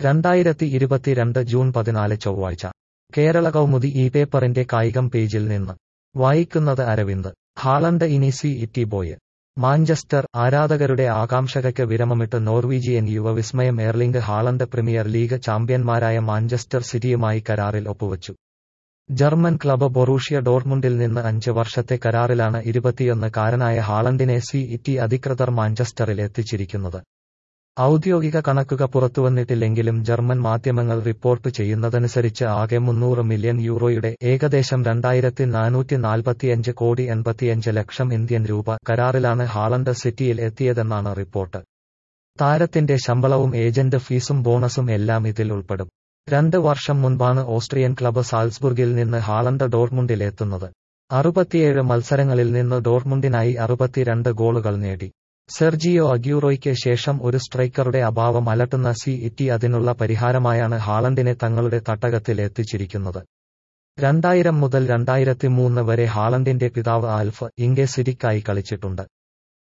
രണ്ടായിരത്തി ഇരുപത്തിരണ്ട് ജൂൺ പതിനാല് ചൊവ്വാഴ്ച കേരള കൗമുദി ഈ പേപ്പറിന്റെ കായികം പേജിൽ നിന്ന് വായിക്കുന്നത് അരവിന്ദ് ഹാളണ്ട് ഇനി സി ഇറ്റി ബോയ് മാഞ്ചസ്റ്റർ ആരാധകരുടെ ആകാംക്ഷകയ്ക്ക് വിരമമിട്ട് നോർവീജിയൻ യുവവിസ്മയം എർലിംഗ് ഹാളണ്ട് പ്രീമിയർ ലീഗ് ചാമ്പ്യന്മാരായ മാഞ്ചസ്റ്റർ സിറ്റിയുമായി കരാറിൽ ഒപ്പുവച്ചു ജർമ്മൻ ക്ലബ് ബൊറൂഷ്യ ഡോർമുണ്ടിൽ നിന്ന് അഞ്ച് വർഷത്തെ കരാറിലാണ് ഇരുപത്തിയൊന്ന് കാരനായ ഹാളണ്ടിനെ സി ഇറ്റി അധികൃതർ മാഞ്ചസ്റ്ററിൽ എത്തിച്ചിരിക്കുന്നത് ഔദ്യോഗിക കണക്കുക പുറത്തുവന്നിട്ടില്ലെങ്കിലും ജർമ്മൻ മാധ്യമങ്ങൾ റിപ്പോർട്ട് ചെയ്യുന്നതനുസരിച്ച് ആകെ മുന്നൂറ് മില്യൺ യൂറോയുടെ ഏകദേശം രണ്ടായിരത്തി നാനൂറ്റി നാൽപ്പത്തിയഞ്ച് കോടി എൺപത്തിയഞ്ച് ലക്ഷം ഇന്ത്യൻ രൂപ കരാറിലാണ് ഹാളണ്ട് സിറ്റിയിൽ എത്തിയതെന്നാണ് റിപ്പോർട്ട് താരത്തിന്റെ ശമ്പളവും ഏജന്റ് ഫീസും ബോണസും എല്ലാം ഇതിൽ ഉൾപ്പെടും രണ്ട് വർഷം മുൻപാണ് ഓസ്ട്രിയൻ ക്ലബ് സാൽസ്ബുർഗിൽ നിന്ന് ഹാളണ്ട് ഡോർമുണ്ടിലെത്തുന്നത് അറുപത്തിയേഴ് മത്സരങ്ങളിൽ നിന്ന് ഡോർമുണ്ടിനായി അറുപത്തിരണ്ട് ഗോളുകൾ നേടി സെർജിയോ അഗ്യൂറോയ്ക്ക് ശേഷം ഒരു സ്ട്രൈക്കറുടെ അഭാവം അലട്ടുന്ന സി ഇറ്റി അതിനുള്ള പരിഹാരമായാണ് ഹാളണ്ടിനെ തങ്ങളുടെ തട്ടകത്തിൽ എത്തിച്ചിരിക്കുന്നത് രണ്ടായിരം മുതൽ രണ്ടായിരത്തി മൂന്ന് വരെ ഹാളണ്ടിന്റെ പിതാവ് ആൽഫ് ഇംഗെ സിരിക്കായി കളിച്ചിട്ടുണ്ട്